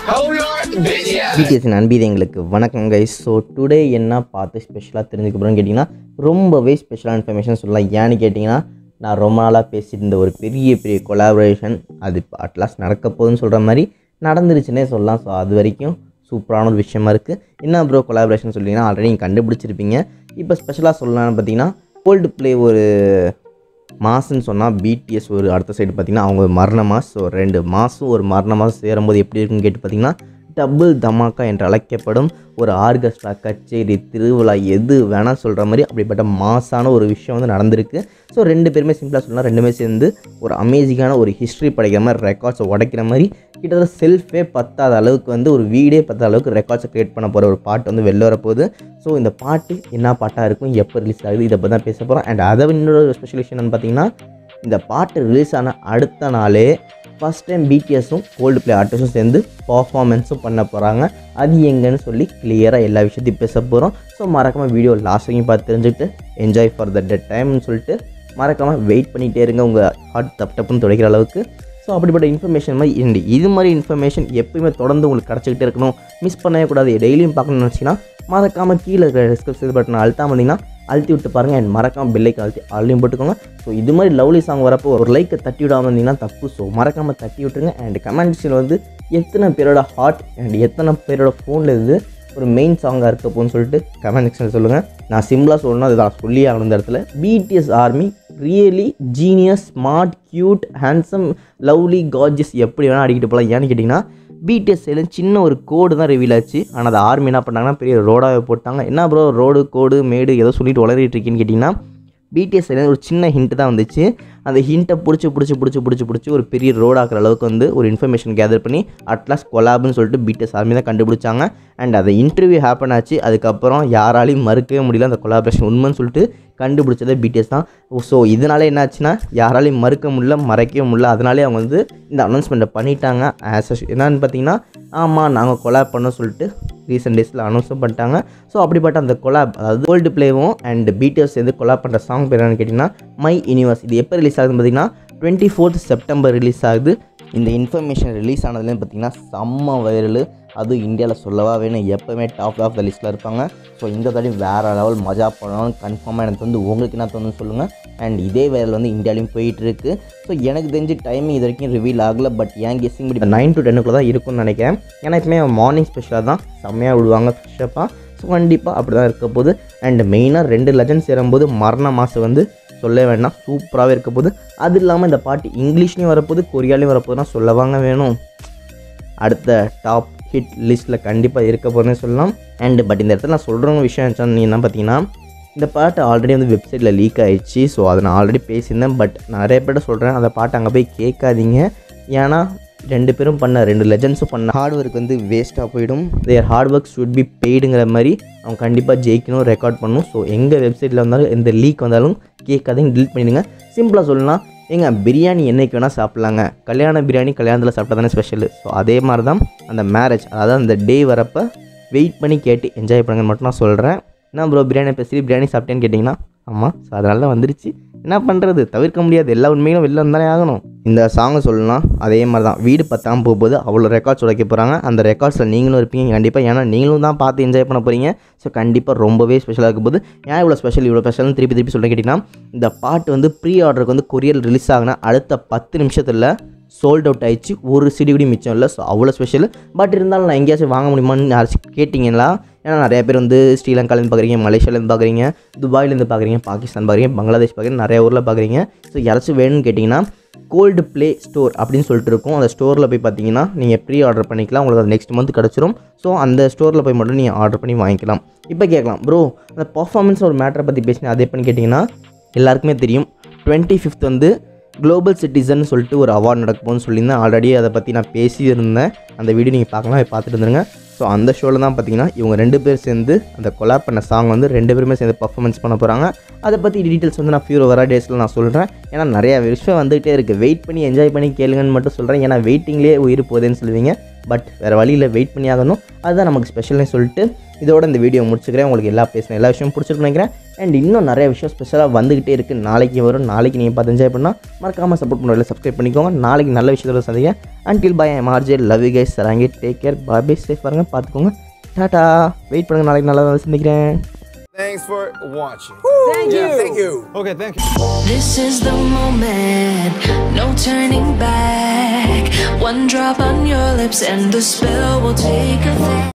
BDS அன்பீதங்களுக்கு வணக்கம் guys so today என்ன பார்த்து ஸ்பெஷலாக தெரிஞ்சுக்க போகிறோன்னு கேட்டிங்கன்னா ரொம்பவே ஸ்பெஷலாக இன்ஃபர்மேஷன் சொல்லலாம் ஏன்னு கேட்டிங்கன்னா நான் ரொம்ப நாளாக பேசிட்டு இருந்த ஒரு பெரிய பெரிய கொலாபரேஷன் அது இப்போ அட்லாஸ்ட் நடக்க போகுதுன்னு சொல்கிற மாதிரி நடந்துருச்சுன்னே சொல்லலாம் ஸோ அது வரைக்கும் சூப்பரான ஒரு விஷயமா இருக்குது என்ன ப்ரோ கொலாபரேஷன் சொல்லிங்கன்னா ஆல்ரெடி நீங்கள் கண்டுபிடிச்சிருப்பீங்க இப்போ ஸ்பெஷலாக சொல்லலாம்னு பார்த்தீங்கன்னா கோல்டு ப்ளே ஒரு மாசுன்னு சொன்னால் பிடிஎஸ் ஒரு அடுத்த சைடு பார்த்திங்கன்னா அவங்க மரண மாஸ் ஸோ ரெண்டு மாதம் ஒரு மரண மாதம் சேரும்போது எப்படி இருக்குன்னு கேட்டு பார்த்தீங்கன்னா டபுள் தமாக்கா என்று அழைக்கப்படும் ஒரு ஆர்கெஸ்ட்ரா கச்சேரி திருவிழா எது வேணால் சொல்கிற மாதிரி அப்படிப்பட்ட மாசான ஒரு விஷயம் வந்து நடந்திருக்கு ஸோ ரெண்டு பேருமே சிம்பிளாக சொல்லலாம் ரெண்டுமே சேர்ந்து ஒரு அமேசிங்கான ஒரு ஹிஸ்ட்ரி படைக்கிற மாதிரி ரெக்கார்ட்ஸை உடைக்கிற மாதிரி கிட்டத்தட்ட செல்ஃபே பத்தாத அளவுக்கு வந்து ஒரு வீடே பத்தாத அளவுக்கு ரெக்கார்ட்ஸை க்ரியேட் பண்ண போகிற ஒரு பாட்டு வந்து வெளில வரப்போகுது ஸோ இந்த பாட்டு என்ன பாட்டாக இருக்கும் எப்போ ரிலீஸ் ஆகுது இதை பற்றி தான் பேச போகிறோம் அண்ட் அதை இன்னொரு ஸ்பெஷல் விஷயம் என்னன்னு பார்த்தீங்கன்னா இந்த பாட்டு ரிலீஸ் ஆன அடுத்த நாளே ஃபஸ்ட் டைம் பிடிஎஸும் கோல்டு ப்ளே ஆர்டிஸ்டும் சேர்ந்து பர்ஃபார்மன்ஸும் பண்ண போகிறாங்க அது எங்கன்னு சொல்லி கிளியராக எல்லா விஷயத்தையும் பேச போகிறோம் ஸோ மறக்காமல் வீடியோ லாஸ்ட் வரைக்கும் பார்த்து தெரிஞ்சுக்கிட்டு என்ஜாய் ஃபார் த டெட் டைம்னு சொல்லிட்டு மறக்காமல் வெயிட் பண்ணிகிட்டே இருங்க உங்கள் ஹார்ட் தப்பு டப்புன்னு துடைக்கிற அளவுக்கு ஸோ அப்படிப்பட்ட இன்ஃபர்மேஷன் மாதிரி இந்த இது மாதிரி இன்ஃபர்மேஷன் எப்பயுமே தொடர்ந்து உங்களுக்கு கிடச்சிக்கிட்டே இருக்கணும் மிஸ் பண்ணவே கூடாது டெய்லியும் பார்க்கணும்னு நினச்சிங்கன்னா மறக்காமல் கீழே இருக்கிற டிஸ்கிரிப்ஷன் பட்டன் அழுத்தாம வந்தீங்கன்னா அழுத்தி விட்டு பாருங்கள் அண்ட் மறக்காமல் பெல்லைக்கு அழுத்தி ஆல்ரையும் போட்டுக்கோங்க ஸோ இது மாதிரி லவ்லி சாங் வரப்போ ஒரு லைக்கை தட்டி விடாமல் இருந்தீங்கன்னா தப்பு ஸோ மறக்காமல் தட்டி விட்டுருங்க அண்ட் கமெண்ட்ஸில் வந்து எத்தனை பேரோட ஹார்ட் அண்ட் எத்தனை பேரோட ஃபோனில் இருந்து ஒரு மெயின் சாங்காக இருக்க போகுன்னு சொல்லிட்டு கமெண்ட் செக்ஷனில் சொல்லுங்கள் நான் சிம்பிளாக சொல்லணும் அது நான் சொல்லி ஆகணும் இந்த இடத்துல BTS army really genius smart cute handsome lovely gorgeous எப்படி வேணால் அடிக்கிட்டு போகலாம் ஏன்னு கேட்டிங்கன்னா பிடிஎஸ் சைடில் சின்ன ஒரு கோடு தான் ரிவீல் ஆச்சு ஆனால் அதை ஆர்மி என்ன பண்ணாங்கன்னா பெரிய ரோடாகவே போட்டாங்க என்ன ப்ரோ ரோடு கோடு மேடு ஏதோ சொல்லிட்டு வளரிட்டு இருக்கீன்னு கேட்டிங்கன்னா பிடிஎஸ் சைடில் ஒரு சின்ன ஹிண்ட் தான் வந்துச்சு அந்த ஹிண்ட்டை பிடிச்சி பிடிச்சி பிடிச்சி பிடிச்சி பிடிச்சி ஒரு பெரிய ரோட் ஆக்குற அளவுக்கு வந்து ஒரு இன்ஃபர்மேஷன் கேதர் பண்ணி அட்லாஸ் கொலாப்னு சொல்லிட்டு பிடிஎஸ் ஆர்மி தான் கண்டுபிடிச்சாங்க அண்ட் அதை இன்டர்வியூ ஹேப்பன் ஆச்சு அதுக்கப்புறம் யாராலையும் மறுக்கவே முடியல அந்த கொலாபரேஷன் உண்மைன்னு சொல்லிட்டு கண்டுபிடிச்சதே பிடிஎஸ் தான் ஸோ இதனால என்ன ஆச்சுன்னா யாராலையும் மறுக்க முடியல மறைக்கவே முடியல அதனாலே அவங்க வந்து இந்த அனௌன்ஸ்மெண்ட்டை பண்ணிட்டாங்க ஆஸ் என்னன்னு பார்த்தீங்கன்னா ஆமாம் நாங்கள் கொலாப் பண்ணோம் சொல்லிட்டு ரீசெண்ட் டேஸில் அனௌன்ஸும் பண்ணிட்டாங்க ஸோ அப்படிப்பட்ட அந்த கொலாப் அதாவது கோல்டு ப்ளேவும் அண்ட் பிடிஎஸ் சேர்ந்து கொலாப் பண்ணுற சாங் பேர் என்னன்னு கேட்டிங்கன்னா மை யூனிவர்ஸ் இது எப்போ ரிலீஸ் ஆகுதுன்னு பார்த்தீங்கன்னா டுவெண்ட்டி ஃபோர்த் செப்டம்பர் ரிலீஸ் ஆகுது இந்த இன்ஃபர்மேஷன் ரிலீஸ் ஆனதுலேருந்து பார்த்தீங்கன்னா செம்ம வைரல் அதுவும் இந்தியாவில் சொல்லவா வேணும் எப்போவுமே டாப் ஆஃப் த லிஸ்ட்டில் இருப்பாங்க ஸோ இந்த தடவை வேறு லெவல் மஜா பண்ணணும் கன்ஃபார்மாக எனக்கு வந்து உங்களுக்கு என்ன தோணுன்னு சொல்லுங்கள் அண்ட் இதே வைரல் வந்து இந்தியாலையும் போயிட்டு இருக்கு ஸோ எனக்கு தெரிஞ்சு டைமிங் இது வரைக்கும் ரிவீல் ஆகலை பட் ஏன் கெஸ்ஸிங் படி நைன் டு டென்னுக்குள்ள தான் இருக்கும்னு நினைக்கிறேன் ஏன்னா எப்பவுமே மார்னிங் ஸ்பெஷலாக தான் செம்மையாக விடுவாங்க ஃப்ரெஷ்ஷப்பாக ஸோ கண்டிப்பாக அப்படி தான் இருக்க போகுது அண்ட் மெயினாக ரெண்டு லெஜண்ட் சேரும்போது மரண மாதம் வந்து சொல்ல வேண்டாம் சூப்பராகவே இருக்க போகுது அது இல்லாமல் இந்த பாட்டு இங்கிலீஷ்லேயும் வரப்போகுது கொரியாலையும் வரப்போகுதுன்னா சொல்லவாங்க வேணும் அடுத்த டாப் ஹிட் லிஸ்ட்டில் கண்டிப்பாக இருக்க போகிறேன்னு சொல்லலாம் அண்ட் பட் இந்த இடத்துல நான் சொல்கிற விஷயம் என்னன்னு என்ன பார்த்தீங்கன்னா இந்த பாட்டு ஆல்ரெடி வந்து வெப்சைட்டில் லீக் ஆயிடுச்சு ஸோ அதை நான் ஆல்ரெடி பேசியிருந்தேன் பட் நிறைய பேர்ட்ட சொல்கிறேன் அந்த பாட்டை அங்கே போய் கேட்காதீங்க ஏன்னா ரெண்டு பேரும் பண்ண ரெண்டு லெஜண்ட்ஸும் பண்ண ஹார்ட் ஒர்க் வந்து வேஸ்ட்டாக போயிடும் their hard work should be பெய்டுங்கிற மாதிரி அவங்க கண்டிப்பாக ஜெயிக்கணும் ரெக்கார்ட் பண்ணணும் ஸோ எங்கள் வெப்சைட்டில் வந்தாலும் எந்த லீக் வந்தாலும் கேட்காதீங்க டிலீட் பண்ணிடுங்க சிம்பிளாக சொல்லலாம் ஏங்க பிரியாணி என்னைக்கு வேணால் சாப்பிட்லாங்க கல்யாண பிரியாணி கல்யாணத்தில் சாப்பிட்டா தானே ஸ்பெஷல் ஸோ அதே மாதிரி தான் அந்த மேரேஜ் அதாவது அந்த டே வரப்போ வெயிட் பண்ணி கேட்டு என்ஜாய் பண்ணுங்கன்னு மட்டும் நான் சொல்கிறேன் என்ன ப்ரோ பிரியாணி பேசி பிரியாணி சாப்பிட்டேன்னு கேட்டிங்கன்னா ஆமாம் ஸோ அதனால தான் வந்துருச்சு என்ன பண்ணுறது தவிர்க்க முடியாது எல்லா உண்மையிலும் வெளில வந்தானே ஆகணும் இந்த சாங்கை சொல்லலாம் அதே மாதிரி தான் வீடு பத்தாம போகும்போது அவ்வளோ ரெக்கார்ட்ஸ் உடைக்க போகிறாங்க அந்த ரெக்கார்ட்ஸில் நீங்களும் இருப்பீங்க கண்டிப்பாக ஏன்னா நீங்களும் தான் பார்த்து என்ஜாய் பண்ண போகிறீங்க ஸோ கண்டிப்பாக ரொம்பவே ஸ்பெஷலாக இருக்கும் போது ஏன் இவ்வளோ ஸ்பெஷல் இவ்வளோ ஸ்பெஷல்னு திருப்பி திருப்பி சொல்ல கேட்டிங்கன்னா இந்த பாட்டு வந்து ப்ரீ ஆர்டருக்கு வந்து கொரியர் ரிலீஸ் ஆகினா அடுத்த பத்து நிமிஷத்தில் சோல்ட் அவுட் ஆயிடுச்சு ஒரு சிடி கூட மிச்சம் இல்லை ஸோ அவ்வளோ ஸ்பெஷல் பட் இருந்தாலும் நான் எங்கேயாச்சும் வாங்க முடியுமான்னு யாராச்சும் கேட்டிங்களா ஏன்னா நிறைய பேர் வந்து ஸ்ரீலங்காலேருந்து பார்க்குறீங்க மலேசியாலேருந்து பார்க்குறீங்க துபாயிலேருந்து பார்க்குறீங்க பாகிஸ்தான் பார்க்குறீங்க பங்களாதேஷ் பார்க்குறீங்க நிறைய ஊரில் பார்க்குறீங்க ஸோ யாராச்சும் வேணும்னு கேட்டிங்கன்னா கோல்டு ப்ளே ஸ்டோர் அப்படின்னு சொல்லிட்டு இருக்கும் அந்த ஸ்டோரில் போய் பார்த்தீங்கன்னா நீங்கள் ப்ரீ ஆர்டர் பண்ணிக்கலாம் உங்களுக்கு அது நெக்ஸ்ட் மந்த் கிடச்சிரும் ஸோ அந்த ஸ்டோரில் போய் மட்டும் நீங்கள் ஆர்டர் பண்ணி வாங்கிக்கலாம் இப்போ கேட்கலாம் ப்ரோ அந்த பர்ஃபார்மன்ஸ் ஒரு மேட்டரை பற்றி பேசினேன் அதே பண்ணி கேட்டிங்கன்னா எல்லாருக்குமே தெரியும் டுவெண்ட்டி ஃபிஃப்த் வந்து குளோபல் சிட்டிசன் சொல்லிட்டு ஒரு அவார்ட் நடக்கும்னு சொல்லியிருந்தேன் ஆல்ரெடி அதை பற்றி நான் பேசியிருந்தேன் அந்த வீடியோ நீங்கள் பார்க்கலாம் போய் பார்த்துட்டு இருந்துருங்க ஸோ அந்த ஷோவில் தான் பார்த்தீங்கன்னா இவங்க ரெண்டு பேர் சேர்ந்து அந்த கொலாப் பண்ண சாங் வந்து ரெண்டு பேருமே சேர்ந்து பர்ஃபார்மன்ஸ் பண்ண போகிறாங்க அதை பற்றி டீட்டெயில்ஸ் வந்து நான் ஃபியூர் வர டேஸில் நான் சொல்கிறேன் ஏன்னா நிறையா விஷயம் வந்துகிட்டே இருக்குது வெயிட் பண்ணி என்ஜாய் பண்ணி கேளுங்கன்னு மட்டும் சொல்கிறேன் ஏன்னா வெயிட்டிங்லேயே உயிர் போகுதுன்னு சொல்லுவீங்க பட் வேறு வழியில் வெயிட் பண்ணி ஆகணும் அதுதான் நமக்கு ஸ்பெஷல்னு சொல்லிட்டு இதோட இந்த வீடியோ முடிச்சுக்கிறேன் உங்களுக்கு எல்லா பேசின எல்லா விஷயமும் பிடிச்சிருக்குன்னு நினைக்கிறேன் அண்ட் இன்னும் நிறைய விஷயம் ஸ்பெஷலாக வந்துக்கிட்டே இருக்குது நாளைக்கு வரும் நாளைக்கு நீங்கள் பார்த்து என்ஜாய் பண்ணால் மறக்காமல் சப்போர்ட் பண்ணுறதுல சப்ஸ்கிரைப் பண்ணிக்கோங்க நாளைக்கு நல்ல விஷயத்தோட சந்திங்க அன்டில் பை எம் ஆர்ஜே லவ் யூ கைஸ் சராங்கி டேக் கேர் பாபே சேஃப் பாருங்க பார்த்துக்கோங்க டாட்டா வெயிட் பண்ணுங்கள் நாளைக்கு நல்லா சந்திக்கிறேன் Thanks for watching. Thank Yeah, you. Thank you. Okay, thank you. This is the moment, no turning back. One drop on your lips and the spell will take effect.